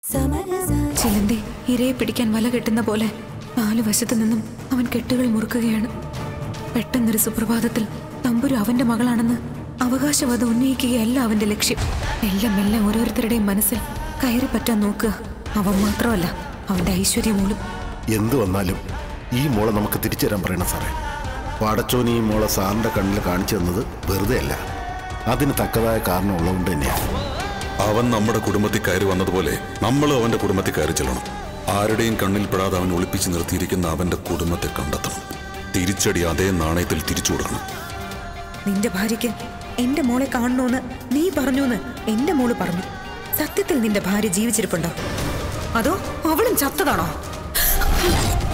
ചിലന്തി ഇരയെ പിടിക്കാൻ വല കെട്ടുന്ന പോലെ നാലു വശത്തു നിന്നും അവൻ കെട്ടുകൾ മുറുക്കുകയാണ് പെട്ടെന്നൊരു സുപ്രഭാതത്തിൽ തമ്പുരു അവന്റെ മകളാണെന്ന് അവകാശവാദം ഉന്നയിക്കുകയല്ല അവന്റെ ലക്ഷ്യം എല്ലാം മെല്ലെ ഓരോരുത്തരുടെയും മനസ്സിൽ കയറി പറ്റാൻ നോക്കുക അവൻ മാത്രമല്ല അവന്റെ ഐശ്വര്യമൂലും എന്തു വന്നാലും ഈ മോളെ നമുക്ക് തിരിച്ചു തരാൻ പറയണം സാറേ പടച്ചോനി ഈ മോളെ സാറിന്റെ കണ്ണിൽ കാണിച്ചു തന്നത് വെറുതെ അല്ല അതിന് തക്കതായ കാരണം ഉള്ളതുകൊണ്ട് തന്നെയാണ് അവൻ നമ്മുടെ കുടുംബത്തിൽ കയറി വന്നതുപോലെ നമ്മളും അവന്റെ കുടുംബത്തിൽ കയറി ചെല്ലണം ആരുടെയും കണ്ണിൽ പെടാതെ അവൻ ഒളിപ്പിച്ച് നിർത്തിയിരിക്കുന്ന അവന്റെ കുടുംബത്തെ കണ്ടെത്തണം തിരിച്ചടി അതേ നാണയത്തിൽ തിരിച്ചു കൊടുക്കണം നിന്റെ ഭാര്യയ്ക്ക് എന്റെ മോളെ കാണണമെന്ന് നീ പറഞ്ഞൂന്ന് എന്റെ മോള് പറഞ്ഞു സത്യത്തിൽ നിന്റെ ഭാര്യ ജീവിച്ചിരിപ്പുണ്ടോ അതോ അവളും ചത്തതാണോ